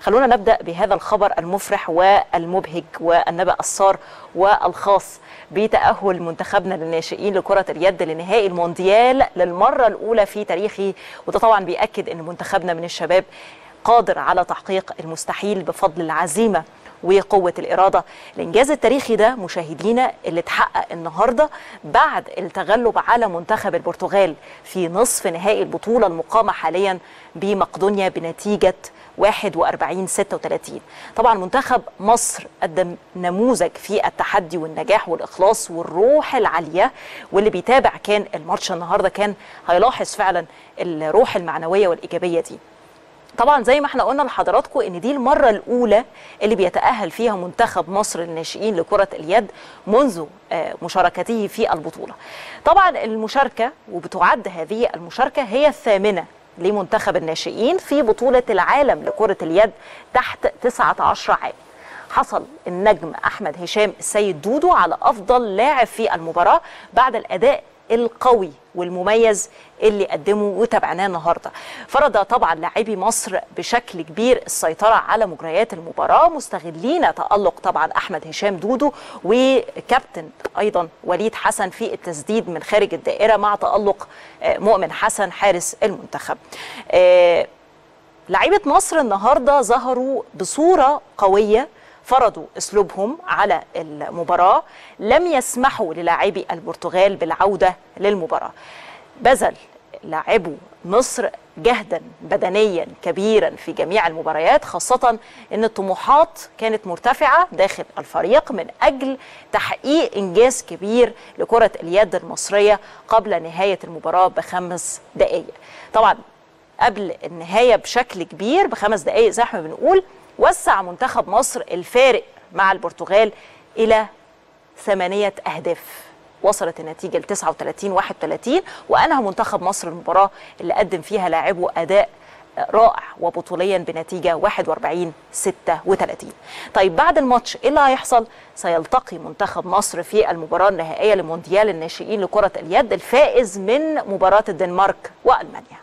خلونا نبدا بهذا الخبر المفرح والمبهج والنبأ السار والخاص بتأهل منتخبنا للناشئين لكرة اليد لنهائي المونديال للمرة الأولى في تاريخه وده طبعا بيأكد أن منتخبنا من الشباب قادر على تحقيق المستحيل بفضل العزيمة وقوة الإرادة الإنجاز التاريخي ده مشاهدينا اللي اتحقق النهاردة بعد التغلب على منتخب البرتغال في نصف نهائي البطولة المقامة حاليا بمقدونيا بنتيجة 41 36 طبعا منتخب مصر قدم نموذج في التحدي والنجاح والإخلاص والروح العالية واللي بيتابع كان الماتش النهاردة كان هيلاحظ فعلا الروح المعنوية والإيجابية دي طبعا زي ما احنا قلنا لحضراتكم ان دي المره الاولى اللي بيتاهل فيها منتخب مصر للناشئين لكره اليد منذ مشاركته في البطوله. طبعا المشاركه وبتعد هذه المشاركه هي الثامنه لمنتخب الناشئين في بطوله العالم لكره اليد تحت 19 عام. حصل النجم احمد هشام السيد دودو على افضل لاعب في المباراه بعد الاداء القوي والمميز اللي قدمه وتابعناه النهارده. فرض طبعا لاعبي مصر بشكل كبير السيطره على مجريات المباراه مستغلين تالق طبعا احمد هشام دودو وكابتن ايضا وليد حسن في التسديد من خارج الدائره مع تالق مؤمن حسن حارس المنتخب. لعيبه مصر النهارده ظهروا بصوره قويه فرضوا اسلوبهم على المباراه لم يسمحوا للاعبي البرتغال بالعوده للمباراه بذل لاعبو مصر جهدا بدنيا كبيرا في جميع المباريات خاصة أن الطموحات كانت مرتفعة داخل الفريق من أجل تحقيق إنجاز كبير لكرة اليد المصرية قبل نهاية المباراة بخمس دقائق طبعا قبل النهاية بشكل كبير بخمس دقائق زي ما بنقول وسع منتخب مصر الفارق مع البرتغال إلى ثمانية أهداف وصلت النتيجة ل 39 31 وأنهى منتخب مصر المباراة اللي قدم فيها لاعبه أداء رائع وبطوليا بنتيجة 41 36 طيب بعد الماتش ايه اللي هيحصل سيلتقي منتخب مصر في المباراة النهائية لمونديال الناشئين لكرة اليد الفائز من مباراة الدنمارك وألمانيا